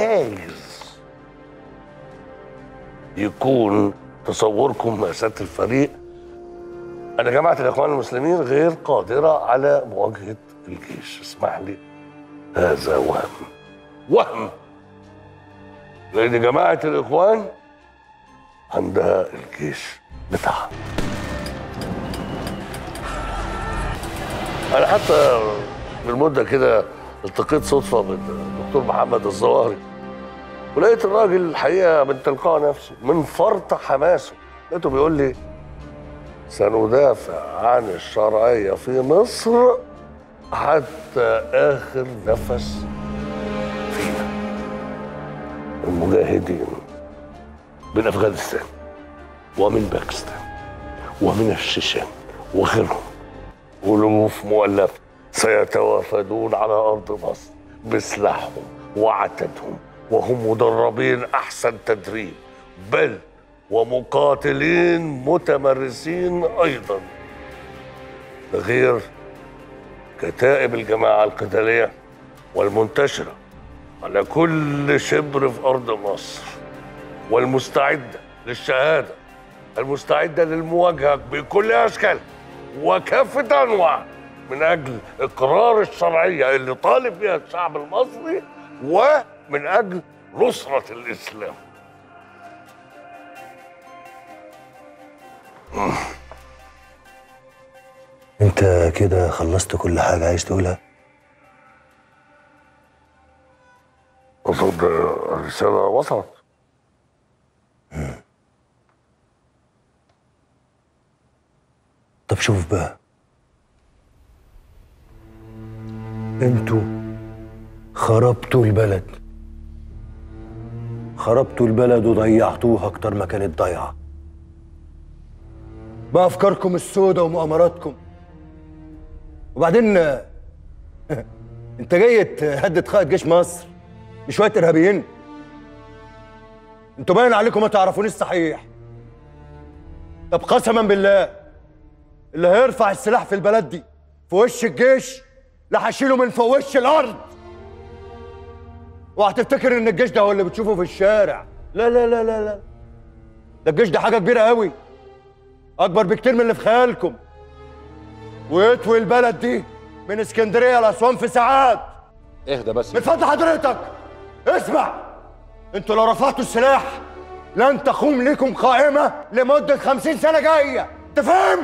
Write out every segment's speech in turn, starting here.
جايز يكون تصوركم مأساة الفريق أن جماعة الإخوان المسلمين غير قادرة على مواجهة الجيش اسمح لي هذا وهم وهم لأن جماعة الإخوان عندها الجيش بتاعها أنا حتى بالمدة كده التقيت صدفة بالدكتور محمد الظواهري ولقيت الراجل الحقيقة من تلقاء نفسه من فرط حماسه لقيته بيقول لي سندافع عن الشرعية في مصر حتى آخر نفس فينا المجاهدين من أفغانستان ومن باكستان ومن الشيشان وغيرهم ألوف مؤلفة سيتوافدون على أرض مصر بسلاحهم وعتدهم وهم مدربين أحسن تدريب بل ومقاتلين متمرسين أيضا غير كتائب الجماعة القتالية والمنتشرة على كل شبر في أرض مصر والمستعدة للشهادة المستعدة للمواجهة بكل أشكال وكافة أنواع من أجل إقرار الشرعية اللي طالب بها الشعب المصري ومن أجل نصرة الإسلام انت كده خلصت كل حاجة عايز تقولها أظن الرسالة وصلت طب شوف بقى انتوا خربتوا البلد خربتوا البلد وضيعتوها اكتر ما كانت ضايعه بافكاركم السوداء ومؤامراتكم وبعدين انت جاي تهدد قائد جيش مصر بشويه ارهابيين انتوا باين عليكم ما تعرفونيش صحيح طب قسما بالله اللي هيرفع السلاح في البلد دي في وش الجيش لا هشيله من فوق وش الارض وهتفتكر ان الجيش ده هو اللي بتشوفه في الشارع لا لا لا لا لا ده الجيش ده حاجه كبيره قوي اكبر بكتير من اللي في خيالكم ويطوي البلد دي من اسكندريه لاسوان في ساعات اهدى بس من فضل حضرتك اسمع انتوا لو رفعتوا السلاح لن تقوم لكم قائمه لمده خمسين سنه جايه تفهم؟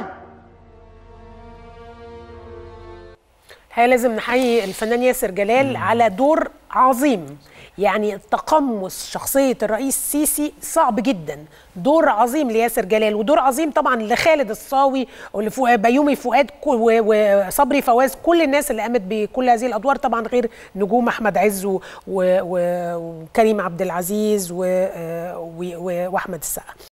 الحقيقه لازم نحيي الفنان ياسر جلال على دور عظيم يعني تقمص شخصية الرئيس السيسي صعب جدا دور عظيم لياسر جلال ودور عظيم طبعا لخالد الصاوي ولبيومي فؤاد وصبري فواز كل الناس اللي قامت بكل هذه الأدوار طبعا غير نجوم أحمد عز وكريم عبد العزيز وأحمد السقا